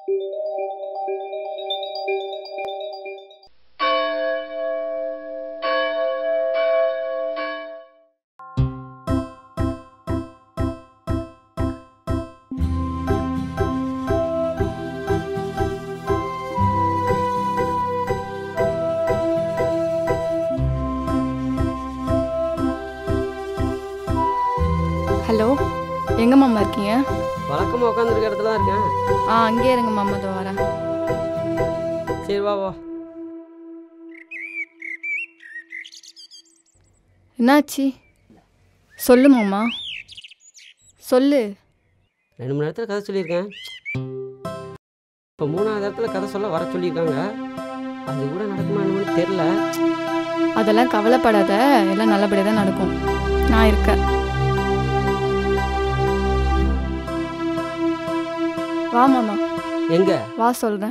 Hello எங்க மாமா இருக்கீங்க வழக்கமாக உட்காந்துருக்க இடத்துல தான் இருக்கேன் ஆ அங்கேயே இருங்க மாமா இதோ வரேன் சரி வா வா என்னாச்சு சொல்லு மாமா சொல்லு ரெண்டு மணி நேரத்தில் கதை சொல்லியிருக்கேன் இப்போ மூணாவது இடத்துல கதை சொல்ல வர சொல்லியிருக்காங்க அது கூட நடக்குமா என்னன்னு தெரில அதெல்லாம் கவலைப்படாத எல்லாம் நல்லபடியாக தான் நடக்கும் நான் இருக்கேன் வா மாமா எங்கே வா சொல்கிறேன்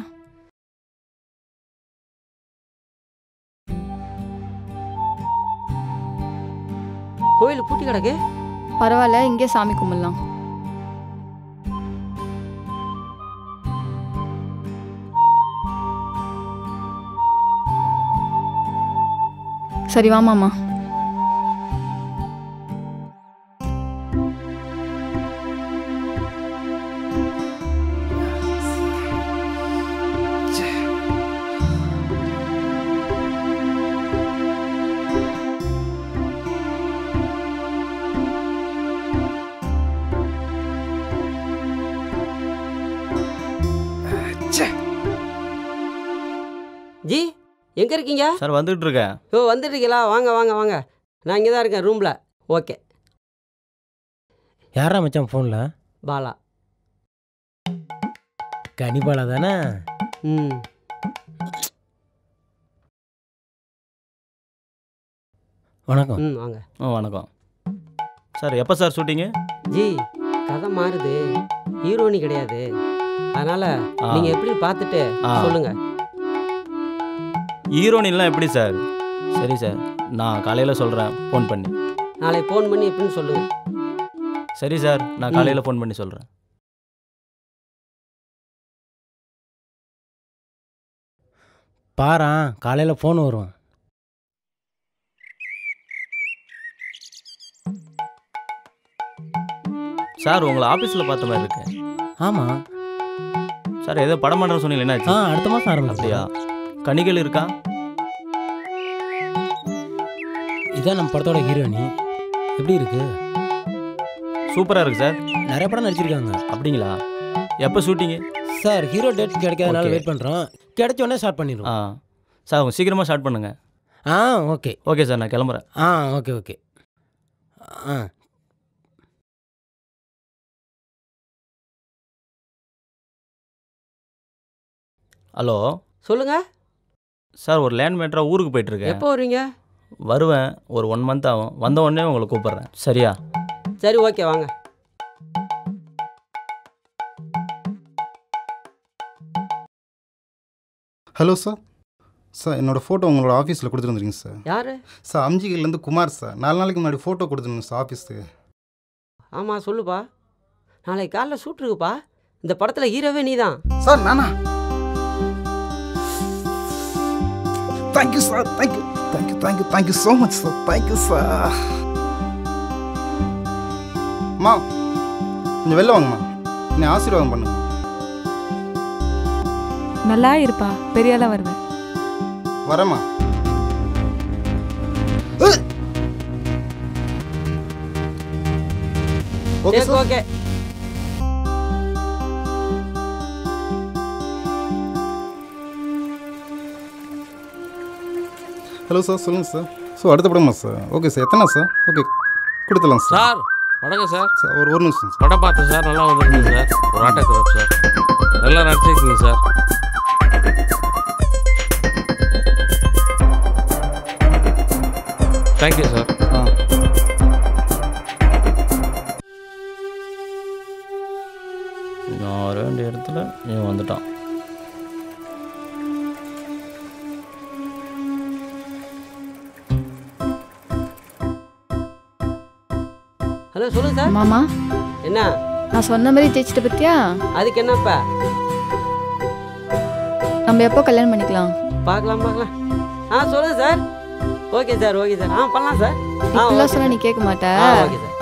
கோயில் பூட்டி கிடக்கு பரவாயில்ல இங்கே சாமி கும்பிடலாம் சரி வா மாமா ஜி எங்கே இருக்கீங்க சார் வந்துகிட்டு இருக்கேன் ஓ வந்துட்டீங்களா வாங்க வாங்க வாங்க நான் இங்கே தான் இருக்கேன் ரூமில் ஓகே யாரா மச்சான் ஃபோனில் பாலா கனிபாலா தானே ம் வணக்கம் ம் வாங்க ஓ வணக்கம் சார் எப்போ சார் ஷூட்டிங்கு ஜி கதை மாறுது ஹீரோனி கிடையாது அதனால ஆ. நீங்கள் எப்படி பார்த்துட்டு ஆ. சொல்லுங்க ஹீரோனின்லாம் எப்படி சார் சரி சார் நான் காலையில் சொல்கிறேன் ஃபோன் பண்ணி நாளை ஃபோன் பண்ணி எப்படின்னு சொல்லுங்க சரி சார் நான் ம். காலையில் ஃபோன் பண்ணி சொல்கிறேன் பாரா காலையில் ஃபோன் வரும் சார் உங்களை ஆஃபீஸில் பார்த்த மாதிரி இருக்கு ஆமாம் சார் ஏதோ படம் பண்ணுறேன்னு சொன்னீங்க ஆ என்னாச்சு அடுத்த மாதம் ஆரம்பிச்சு அப்படியா கனிகள் இருக்கா இதான் நம்ம படத்தோட ஹீரோயினி எப்படி இருக்கு சூப்பராக இருக்கு சார் நிறைய படம் நடிச்சிருக்காங்க அப்படிங்களா எப்போ ஷூட்டிங்கு சார் ஹீரோ டேட் கிடைக்காதனால Okay. வெயிட் பண்ணுறோம் கிடைச்ச உடனே ஸ்டார்ட் ஆ பண்ணிடுவோம் சார் அவங்க சீக்கிரமாக ஸ்டார்ட் பண்ணுங்க ஆ ஓகே ஓகே சார் நான் கிளம்புறேன் ஆ ஓகே ஓகே ஆ ஹலோ சொல்லுங்க சார் ஒரு லேண்ட் மேட்டராக ஊருக்கு போயிட்டுருக்கேன் எப்போ வருவீங்க வருவேன் ஒரு ஒன் மந்த் ஆகும் வந்த உடனே உங்களை கூப்பிட்றேன் சரியா சரி ஓகே வாங்க ஹலோ சார் சார் என்னோட ஃபோட்டோ உங்களோட ஆஃபீஸில் கொடுத்துருந்துருங்க சார் யாரு சார் அம்ஜிகிலேருந்து குமார் சார் நாலு நாளைக்கு முன்னாடி ஃபோட்டோ கொடுத்துருந்தேன் சார் ஆஃபீஸுக்கு ஆமாம் சொல்லுப்பா நாளைக்கு காலைல ஷூட் இருக்குப்பா இந்த படத்தில் ஹீரோவே நீ தான் சார் நானா thank you sir thank you thank you thank you thank you so much sir thank you sir அம்மா கொஞ்சம் வெளில வாங்கம்மா என்னை ஆசீர்வாதம் பண்ணுங்க நல்லா இருப்பா பெரிய ஆளா வருவேன் வரேம்மா ஓகே சரி சார் ஓகே ஹலோ சார் சொல்லுங்கள் சார் ஸோ அடுத்த படமா சார் ஓகே சார் எத்தனை சார் ஓகே கொடுத்துடலாம் சார் சார் வணக்கம் சார் சார் ஒரு ஒரு நிமிஷம் சார் படம் பார்த்தேன் சார் நல்லா வந்திருக்குங்க சார் ஒரு ஆட்டோகிராஃப் சார் நல்லா நடிச்சிருக்குங்க சார் தேங்க்யூ சார் ஆ நான் வர வேண்டிய இடத்துல இவன் வந்துட்டான் ஹலோ சொல்லுங்க சார் மாமா என்ன நான் சொன்ன மாதிரி ஜெயிச்சிட்ட பத்தியா அதுக்கு என்னப்பா நம்ம எப்போ கல்யாணம் பண்ணிக்கலாம் பார்க்கலாம் பார்க்கலாம் ஆ சொல்லுங்கள் sir okay sir okay sir ஆ பண்ணலாம் சார் ஆ இப்படிலாம் ஓகே சொன்னா நீ கேட்க மாட்ட ஆ ஓகே சார்